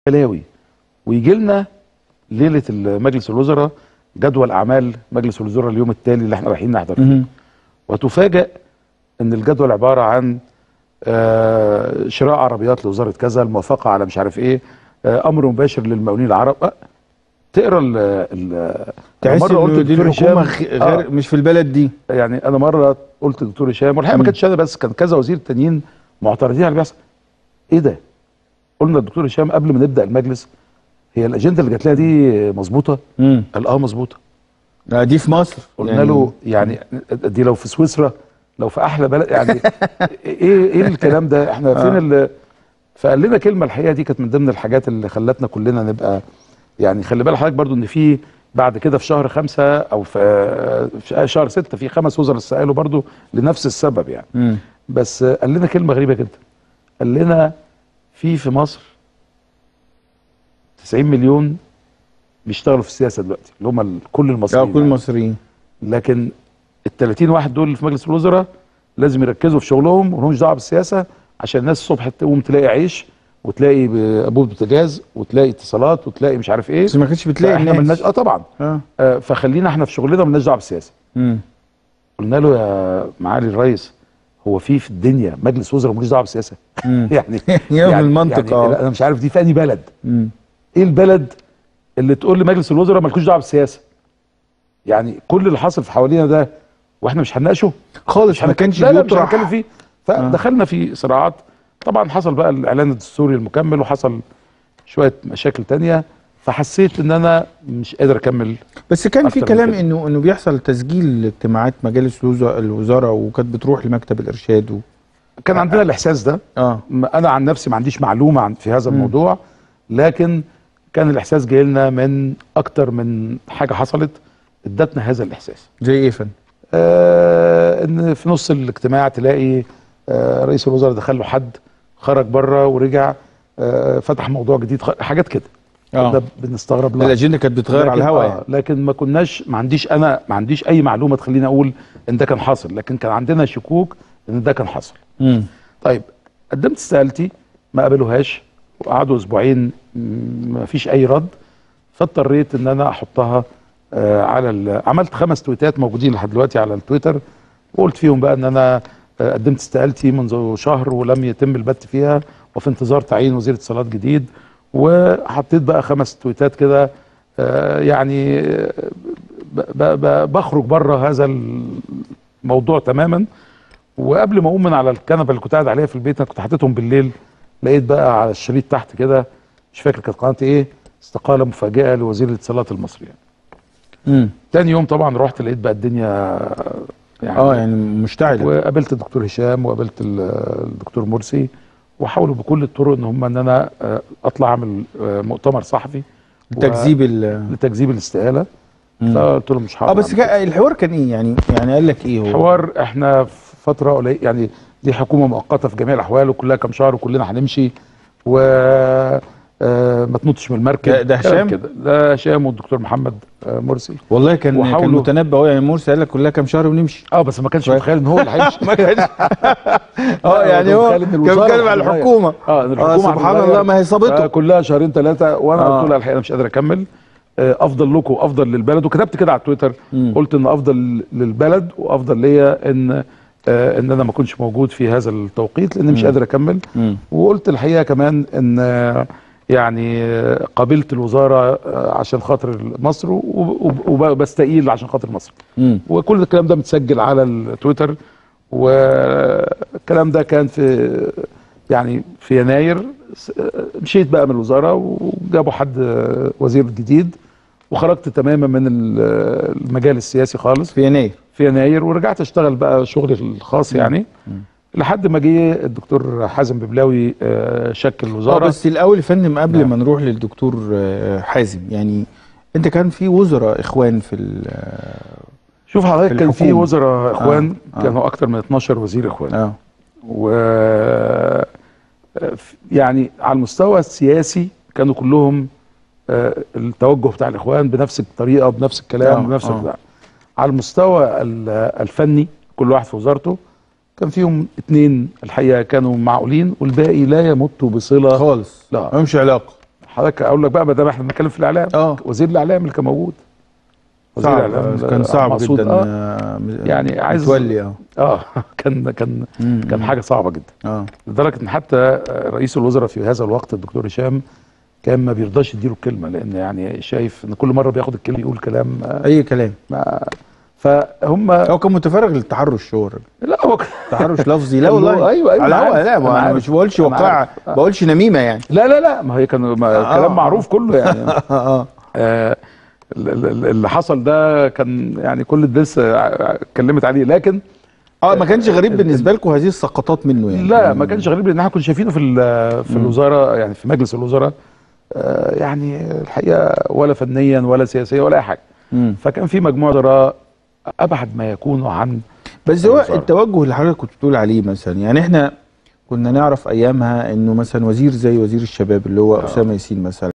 بلاوي ويجي لنا ليله مجلس الوزراء جدول اعمال مجلس الوزراء اليوم التالي اللي احنا رايحين نحضر فيه مهم. وتفاجئ ان الجدول عباره عن آه، شراء عربيات لوزاره كذا الموافقه على مش عارف ايه آه، امر مباشر للمقاولين العرب آه، تقرا ال ال تحس مرة قلت ان دي لدكتور الحكومه هشام- خ- غير آه. مش في البلد دي يعني انا مره قلت لدكتور هشام والحقيقه ما مم. كانتش انا بس كان كذا وزير تانيين معترضين على اللي بيحصل ايه ده؟ قلنا للدكتور هشام قبل ما نبدا المجلس هي الاجنده اللي جات لنا دي مظبوطه؟ امم قال اه مظبوطه لا دي في مصر قلنا له يعني دي لو في سويسرا لو في احلى بلد يعني ايه ايه الكلام ده احنا فين آه. اللي فقال لنا كلمه الحقيقه دي كانت من ضمن الحاجات اللي خلتنا كلنا نبقى يعني خلي بال حضرتك برضو ان في بعد كده في شهر خمسة او في في شهر ستة في خمس وزراء سالوا برضو لنفس السبب يعني مم. بس قال لنا كلمه غريبه جدا قال لنا في في مصر 90 مليون بيشتغلوا في السياسه دلوقتي اللي هم ال- كل اه المصريين كل يعني. المصريين لكن ال 30 واحد دول اللي في مجلس الوزراء لازم يركزوا في شغلهم ومالهمش دعوه بالسياسه عشان الناس الصبح تقوم تلاقي عيش وتلاقي ابوه بوتاجاز وتلاقي اتصالات وتلاقي مش عارف ايه بس ما كانتش بتلاقي احنا الناس ملناش اه طبعا اه آه فخلينا احنا في شغلنا مالناش دعوه بالسياسه مم. قلنا له يا معالي الرئيس هو في في الدنيا مجلس وزراء مالوش دعوه بالسياسه مم. يعني يوم المنطق يعني اه انا مش عارف دي في انهي بلد مم. ايه البلد اللي تقول لمجلس الوزراء مالكوش دعوه بالسياسه يعني كل اللي حاصل في حوالينا ده واحنا مش هنناقشه خالص ما هنك- كانش لا لا مش بيطرح هنتكلم فيه فدخلنا في صراعات طبعا حصل بقى الاعلان الدستوري المكمل وحصل شويه مشاكل تانية فحسيت ان انا مش قادر اكمل بس كان في أكتر من كلام كده. انه انه بيحصل تسجيل اجتماعات مجالس الوزراء الوزاره وكانت بتروح لمكتب الارشاد و... كان عندنا الاحساس ده اه م- انا عن نفسي ما عنديش معلومه عن في هذا الموضوع لكن كان الاحساس جاي لنا من اكتر من حاجه حصلت ادتنا هذا الاحساس زي ايه فن آه ان في نص الاجتماع تلاقي آه رئيس الوزراء دخل له حد خرج بره ورجع آه فتح موضوع جديد خ- حاجات كده اه ده بنستغرب لها الاجنده كانت بتتغير على لكن- الهواء آه يعني لكن ما كناش ما عنديش انا ما عنديش اي معلومه تخليني اقول ان ده كان حاصل لكن كان عندنا شكوك ان ده كان حصل مم. طيب قدمت استقالتي ما قبلوهاش وقعدوا اسبوعين م- ما فيش اي رد فاضطريت ان انا احطها آه على ال- عملت خمس تويتات موجودين لحد دلوقتي على التويتر وقلت فيهم بقى ان انا آه قدمت استقالتي منذ شهر ولم يتم البت فيها وفي انتظار تعيين وزير اتصالات جديد وحطيت بقى خمس تويتات كده آه يعني آه، ب- ب- ب- بخرج بره هذا الموضوع تماما وقبل ما اقوم من على الكنبه اللي كنت قاعد عليها في البيت انا كنت حاططهم بالليل لقيت بقى على الشريط تحت كده مش فاكر كانت قناه ايه استقاله مفاجئه لوزير الاتصالات المصري يعني. مم. تاني يوم طبعا رحت لقيت بقى الدنيا يعني اه يعني مشتعله وقابلت الدكتور هشام وقابلت ال- الدكتور مرسي وحاولوا بكل الطرق ان هم ان انا آه، اطلع اعمل آه، مؤتمر صحفي و- تكذيب ال لتكذيب الاستقاله مم. فقلت لهم مش هقدر اه بس أعمل كا- الحوار كان ايه يعني يعني قال لك ايه هو حوار احنا في فتره قليله يعني دي حكومه مؤقته في جميع الاحوال وكلها كام شهر وكلنا هنمشي و آه، ما تنطش من المركب ده- ده كلام هشام؟ كده ده هشام والدكتور محمد آه، مرسي والله كان كان وحاولوا- متنبأ هو يعني مرسي قال لك كلها كام شهر ونمشي اه بس ما كانش كويس. متخيل ان هو اللي هيمشي ما كانش اه لا، يعني هو متخيل إن كان الوزارة بيتكلم على هتتغير. الحكومه اه إن الحكومه اه سبحان هتتغير. الله ما هي صابته آه، كلها شهرين ثلاثه وانا آه. قلت له الحقيقه مش قادر اكمل آه، افضل لكم وافضل للبلد وكتبت كده على التويتر مم. قلت ان افضل للبلد وافضل ليا ان آه، ان انا ما اكونش موجود في هذا التوقيت لان مش مم. قادر اكمل مم. وقلت الحقيقه كمان ان آه، يعني آه، قابلت الوزاره آه، عشان خاطر مصر وب- وب- وبستقيل عشان خاطر مصر مم. وكل الكلام ده متسجل على التويتر والكلام ده كان في يعني في يناير س- مشيت بقى من الوزاره وجابوا حد وزير جديد وخرجت تماما من ال- المجال السياسي خالص في يناير في يناير ورجعت اشتغل بقى شغلي الخاص يعني لحد ما جه الدكتور حازم ببلاوي آه، شكل اه الوزاره بس الاول يا فندم قبل نعم. ما نروح للدكتور آه، حازم يعني انت كان في وزراء اخوان في ال- شوف حضرتك في كان في الحكومة. وزراء اخوان آه، آه. كانوا اكتر من 12 وزير اخوان اه و يعني على المستوى السياسي كانوا كلهم آه، التوجه بتاع الاخوان بنفس الطريقه بنفس الكلام آه، بنفس آه. البتاع. على المستوى ال- الفني كل واحد في وزارته كان فيهم اتنين الحقيقه كانوا معقولين والباقي لا يمت بصله خالص لا. ملهمش علاقه حضرتك اقول لك بقى ما دام احنا بنتكلم في الاعلام اه وزير الاعلام اللي كان موجود صعب كان آه، صعب مقصود، جدا اه, آه، يعني عايز- متولي اه آه كان كان مم. كان حاجه صعبه جدا اه لدرجه ان حتى رئيس الوزراء في هذا الوقت الدكتور هشام كان ما بيرضاش يديله الكلمه لان يعني شايف ان كل مره بياخد الكلمه يقول كلام آه، اي كلام ما فهم هو كان متفرغ للتحرش شو الراجل. لا هو كان- تحرش لفظي لا كان والله هو- أيوة، أيوة، على أنا هوا عارف، لا أنا ما انا عارف، مش بقولش أنا وقائع عارف. آه. بقولش نميمه يعني لا لا لا ما هي كان ما آه. كلام معروف كله يعني اه اه آه، ال- ال- اللي حصل ده كان يعني كل الناس آه، اتكلمت عليه لكن اه ما كانش غريب بالنسبه لكم هذه السقطات منه يعني لا ما كانش غريب لان احنا كنا شايفينه في ال- في مم. الوزاره يعني في مجلس الوزراء آه، يعني الحقيقه ولا فنيا ولا سياسيا ولا اي حاجه مم. فكان في مجموعه وزراء ابعد ما يكونوا عن بس هو الوزارة. التوجه اللي حضرتك كنت بتقول عليه مثلا يعني احنا كنا نعرف ايامها انه مثلا وزير زي وزير الشباب اللي هو آه. اسامه ياسين مثلا